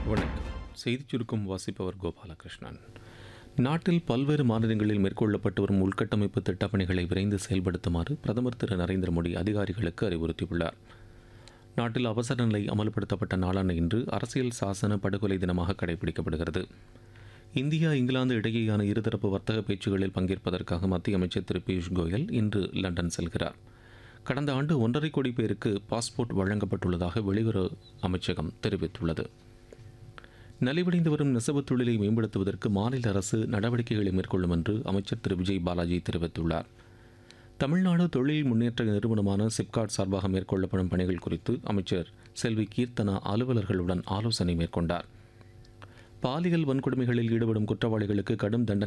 வணக்கம் செய்திச் சுருக்கம் வாசிப்பவர் கோபாலகிருஷ்ணன் நாட்டில் பல்வேறு மாநிலங்களில் மேற்கொள்ளப்பட்டு வரும் உள்கட்டமைப்பு திட்டப்பணிகளை விரைந்து செயல்படுத்துமாறு பிரதமர் திரு நரேந்திர மோடி அதிகாரிகளுக்கு அறிவுறுத்தியுள்ளார் நாட்டில் அவசர நிலை அமல்படுத்தப்பட்ட நாளான இன்று அரசியல் சாசன படுகொலை தினமாக கடைபிடிக்கப்படுகிறது இந்தியா இங்கிலாந்து இடையேயான இருதரப்பு வர்த்தக பேச்சுகளில் பங்கேற்பதற்காக மத்திய அமைச்சர் திரு பியூஷ் கோயல் இன்று லண்டன் செல்கிறார் கடந்த ஆண்டு ஒன்றரை கோடி பேருக்கு பாஸ்போர்ட் வழங்கப்பட்டுள்ளதாக வெளியுறவு அமைச்சகம் தெரிவித்துள்ளது நலிவடைந்து வரும் நெசவுத் தொழிலை மேம்படுத்துவதற்கு மாநில அரசு நடவடிக்கைகளை மேற்கொள்ளும் என்று அமைச்சர் திரு விஜய் பாலாஜி தெரிவித்துள்ளார் தமிழ்நாடு தொழில் முன்னேற்ற நிறுவனமான சிப்காட் சார்பாக மேற்கொள்ளப்படும் பணிகள் குறித்து அமைச்சர் செல்வி கீர்த்தனா அலுவலர்களுடன் ஆலோசனை மேற்கொண்டார் பாலியல் வன்கொடுமைகளில் ஈடுபடும் குற்றவாளிகளுக்கு கடும் தண்டனை